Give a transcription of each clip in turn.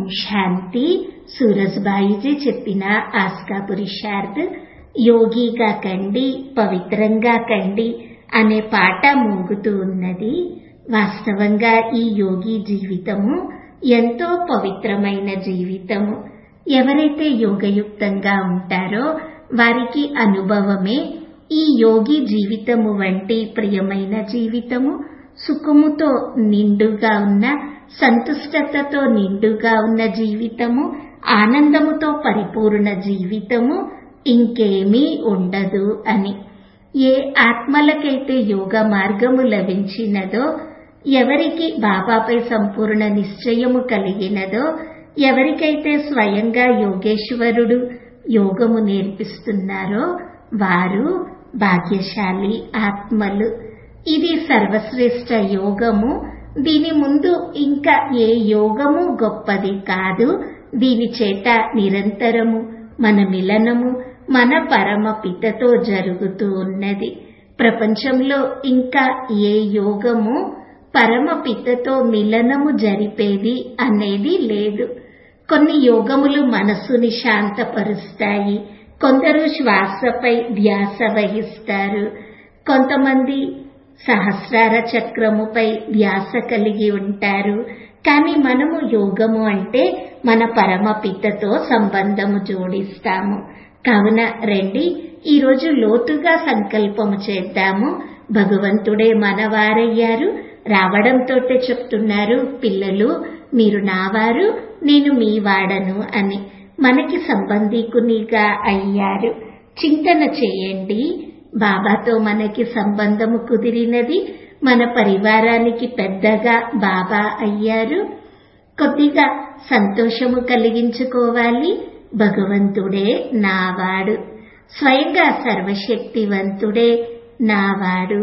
శాంతి సూరజ్బాయిజీ చెప్పిన ఆస్కా పురుషార్థ్ యోగిగా కండి పవిత్రంగా కండి అనే పాట మోగుతూ ఉన్నది వాస్తవంగా ఈ యోగి జీవితము ఎంతో పవిత్రమైన జీవితము ఎవరైతే యోగయుక్తంగా ఉంటారో వారికి అనుభవమే ఈ యోగి జీవితము వంటి ప్రియమైన జీవితము సుఖముతో నిండుగా ఉన్న సంతుష్టతతో నిండుగా ఉన్న జీవితము ఆనందముతో పరిపూర్ణ జీవితము ఇంకేమీ ఉండదు అని ఏ ఆత్మలకైతే యోగ మార్గము లభించినదో ఎవరికి బాబాపై సంపూర్ణ నిశ్చయము కలిగినదో ఎవరికైతే స్వయంగా యోగేశ్వరుడు యోగము నేర్పిస్తున్నారో వారు భాగ్యశాలి ఆత్మలు ఇది సర్వశ్రేష్ఠ యోగము దీని ముందు ఇంకా ఏ యోగము గొప్పది కాదు దీని చేత నిరంతరము మన మిలనము మన పరమ పితతో జరుగుతూ ఉన్నది ప్రపంచంలో ఇంకా ఏ యోగము పరమ పితతో మిలనము జరిపేది అనేది లేదు కొన్ని యోగములు మనస్సుని శాంతపరుస్తాయి కొందరు శ్వాసపై ధ్యాస వహిస్తారు కొంతమంది సహస్రార చక్రముపై ధ్యాస కలిగి ఉంటారు కానీ మనము యోగము అంటే మన పరమ పితతో సంబంధము జోడిస్తాము కావున రండి ఈరోజు లోతుగా సంకల్పము చేద్దాము భగవంతుడే మనవారయ్యారు రావడంతోటే చెప్తున్నారు పిల్లలు మీరు నావారు నేను మీ వాడను అని మనకి సంబంధీకునిగా అయ్యారు చింతన చేయండి బాబాతో మనకి సంబంధము కుదిరినది మన పరివారానికి పెద్దగా బాబా అయ్యారు కొద్దిగా సంతోషము కలిగించుకోవాలి భగవంతుడే నావాడు స్వయంగా సర్వశక్తివంతుడే నావాడు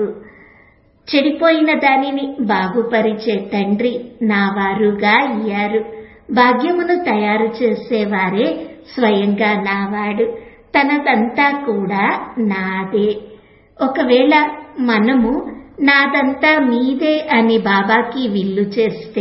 చెడిపోయిన దానిని బాగుపరిచే తండ్రి నావారుగా అయ్యారు భాగ్యమును తయారు చేసేవారే స్వయంగా నావాడు తనదంతా కూడా నాదే ఒకవేళ మనము నాదంతా మీదే అని బాబాకి విల్లు చేస్తే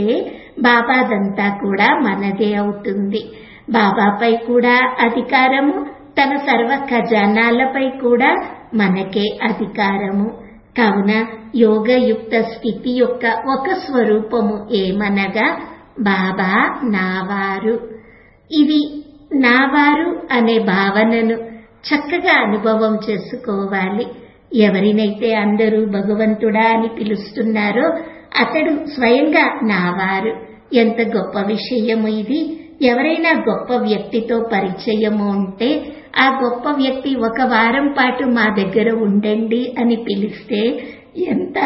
బాబాదంతా కూడా మనదే అవుతుంది బాబాపై కూడా అధికారము తన సర్వ ఖజానాలపై కూడా మనకే అధికారము కావున యోగయుక్త స్థితి యొక్క ఒక స్వరూపము ఏమనగా బాబా నావారు ఇది నావారు అనే భావనను చక్కగా అనుభవం చేసుకోవాలి ఎవరినైతే అందరూ భగవంతుడా అని పిలుస్తున్నారో అతడు స్వయంగా నావారు ఎంత గొప్ప విషయము ఇది ఎవరైనా గొప్ప వ్యక్తితో పరిచయము ఉంటే ఆ గొప్ప వ్యక్తి ఒక వారం పాటు మా దగ్గర ఉండండి అని పిలిస్తే ఎంత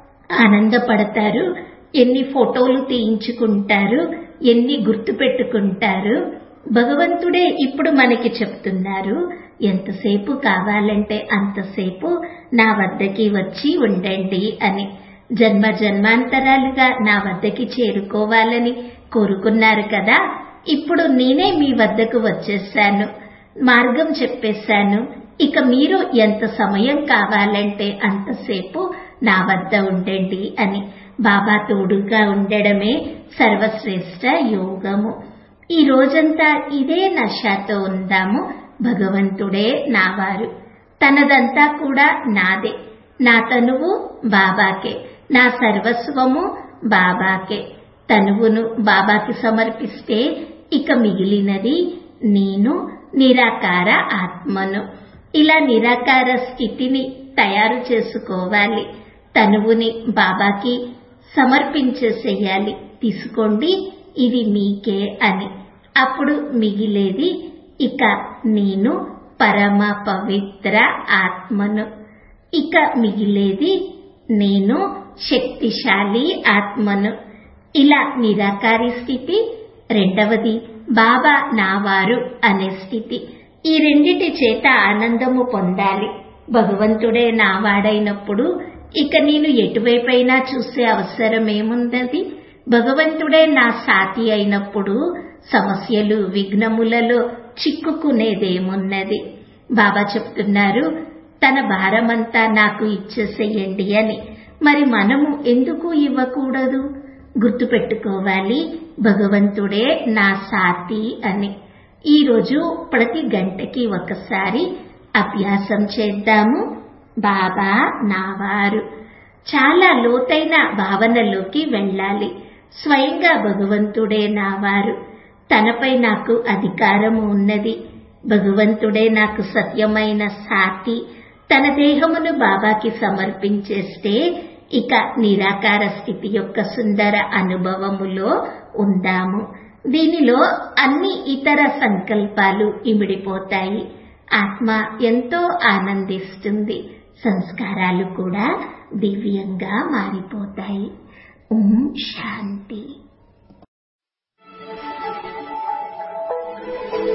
ఆనందపడతారు ఎన్ని ఫోటోలు తీయించుకుంటారు ఎన్ని గుర్తు పెట్టుకుంటారు భగవంతుడే ఇప్పుడు మనకి చెప్తున్నారు ఎంతసేపు కావాలంటే అంతసేపు నా వద్దకి వచ్చి ఉండండి అని జన్మ జన్మాంతరాలుగా నా వద్దకి చేరుకోవాలని కోరుకున్నారు కదా ఇప్పుడు నేనే మీ వద్దకు వచ్చేసాను మార్గం చెప్పేశాను ఇక మీరు ఎంత సమయం కావాలంటే అంతసేపు నా వద్ద ఉండండి అని బాబా తోడుగా ఉండడమే సర్వశ్రేష్ఠ యోగము ఈ రోజంతా ఇదే నషాతో ఉందాము భగవంతుడే నావారు తనదంతా కూడా నాదే నా తనువు బాబాకే నా సర్వస్వము బాబాకే తనువును బాబాకి సమర్పిస్తే ఇక మిగిలినది నేను నిరాకార ఆత్మను ఇలా నిరాకార స్థితిని తయారు చేసుకోవాలి తనువుని బాబాకి సమర్పించేసేయాలి తీసుకోండి ఇది మీకే అని అప్పుడు మిగిలేది ఇక నేను పరమ పవిత్ర ఆత్మను ఇక మిగిలేది నేను శక్తిశాలి ఆత్మను ఇలా నిరాకారి స్థితి రెండవది బాబా నావారు అనే స్థితి ఈ రెండిటి చేత ఆనందము పొందాలి భగవంతుడే నావాడైనప్పుడు ఇక నేను ఎటువైపైనా చూసే అవసరం ఏముందది భగవంతుడే నా సాటి అయినప్పుడు సమస్యలు విఘ్నములలో చిక్కుకునేదేమున్నది బాబా చెప్తున్నారు తన భారమంతా నాకు ఇచ్చేసేయండి అని మరి మనము ఎందుకు ఇవ్వకూడదు గుర్తుపెట్టుకోవాలి భగవంతుడే నా సాతి అని ఈరోజు ప్రతి గంటకి ఒకసారి అభ్యాసం చేద్దాము బాబా నావారు చాలా లోతైన భావనలోకి వెళ్ళాలి స్వయంగా భగవంతుడే నావారు తనపై నాకు అధికారము ఉన్నది భగవంతుడే నాకు సత్యమైన సాటి తన దేహమును బాబాకి సమర్పించేస్తే ఇక నిరాకార స్థితి యొక్క సుందర అనుభవములో ఉందాము దీనిలో అన్ని ఇతర సంకల్పాలు ఇమిడిపోతాయి ఆత్మ ఎంతో ఆనందిస్తుంది సంస్కారాలు కూడా దివ్యంగా మారిపోతాయి ఓం శాంతి